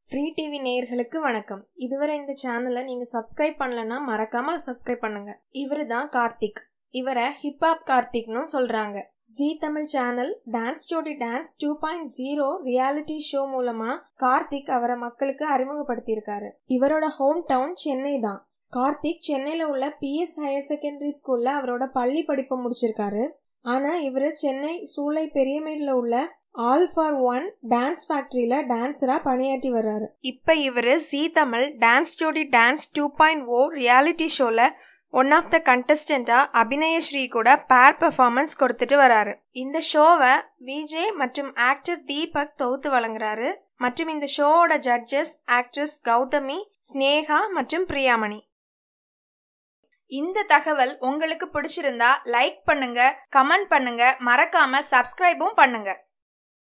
free TV நேயர்களுக்கு வணக்கம் இதுவரை இந்த சேனலை நீங்க சப்ஸ்கிரைப் பண்ணலன்னா மறக்காம சப்ஸ்கிரைப் பண்ணுங்க இவரு தான் கார்த்திக் இவரை ஹிப்ஹாப் கார்த்திக்னு சொல்றாங்க Zee Tamil channel dance Jodi dance two point zero reality show மூலமா கார்த்திக் அவரை மக்களுக்கு அறிமுகப்படுத்தியிருக்காரு இவரோட ஹோம் டவுன் சென்னை தான் கார்த்திக் சென்னையில உள்ள பிஎஸ் ஹையர் செகண்டரி ஸ்கூல்ல அவரோட பள்ளி படிப்பை முடிச்சிருக்காரு ஆனா இவர் சென்னை சூளை பெரியமேடுல உள்ள ஆல் ஃபார் ஒன் டான்ஸ் ஃபேக்டரியில டான்ஸரா பணியாற்றி வர்றாரு இப்ப இவரு Zee Tamil dance Jodi dance two point O reality ஷோல ஒன் ஆஃப் த கண்டஸ்டண்டா அபிநயஸ்ரீ கூட பேர் பெர்ஃபார்மன்ஸ் கொடுத்துட்டு வராரு இந்த ஷோவை விஜய் மற்றும் ஆக்டர் தீபக் தொகுத்து வழங்குறாரு மற்றும் இந்த ஷோவோட ஜட்ஜஸ் ஆக்ட்ரஸ் கௌதமி ஸ்னேகா மற்றும் பிரியாமணி இந்த தகவல் உங்களுக்கு பிடிச்சிருந்தா லைக் பண்ணுங்க கமெண்ட் பண்ணுங்க மறக்காம சப்ஸ்கிரைபும் பண்ணுங்க